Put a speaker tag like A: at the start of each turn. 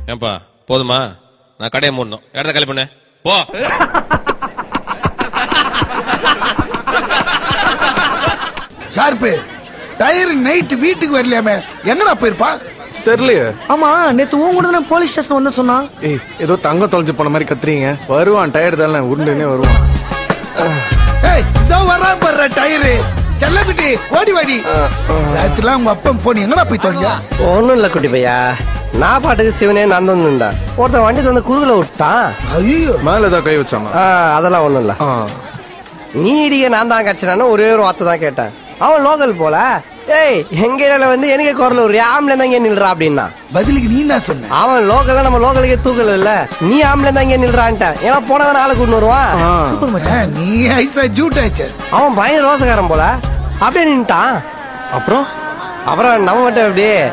A: ஏன்பா போதுமா நான் கடையை மூடணும் இடத்த காலி பண்ணு போ
B: ஷார்ப்பு டயர் நைட் வீட்டுக்கு வரலையாமே எங்கடா போயிருப்பா
C: தெரியலையே
D: ஆமா நேத்து உன் கூட தானே போலீஸ் ஸ்டேஷன் வந்து சொன்னான்
C: ஏய் ஏதோ தங்கம் தொலைஞ்சு போன மாதிரி கத்துறீங்க வருவான் டயர் தானே உருண்டுனே வருவான்
B: ஏய் இதோ வரான் பாரு டயரு செல்லக்குட்டி ஓடி வாடி ராத்திரிலாம் உங்க அப்பன் போன் எங்கடா போய் தொலைஞ்சா
E: ஒன்றும் இல்லை குட்டி பையா நான் பாட்டுக்கு சிவனே நான் வந்துட்டேன் ஒருத்தன் வண்டி தந்து குறுகல விட்டான்
B: ஐயோ
C: மேல ஏதோ கை வச்சாமா
E: ஆ, அதெல்லாம் ஒன்றும் இல்லை
C: ஆ
E: நீ இடிக்க நான் தான் கட்சினான்னு ஒரே ஒரு வார்த்தை தான் கேட்டேன் அவன் லோக்கல் போல ஏய் எங்க ஏரியால வந்து எனக்கு குரல் ஒரு ஆம்பளை தான் இங்கே நில்றா அப்படின்னா
B: பதிலுக்கு நீ என்ன சொன்ன
E: அவன் லோக்கல்ல நம்ம லோக்கலுக்கே தூக்கல இல்ல நீ ஆம்பளை தான் இங்கே நில்றான்ட்ட ஏன்னா போனதான் ஆளை கூட்டு வருவான்
C: ஆ.
B: ஆ, நீ ஐசா ஜூட் ஆச்சு
E: அவன் பயங்கர ரோசக்காரன் போல அப்படியே நின்ட்டான்
C: அப்புறம்
E: அப்புறம் நம்ம மட்டும் அப்படியே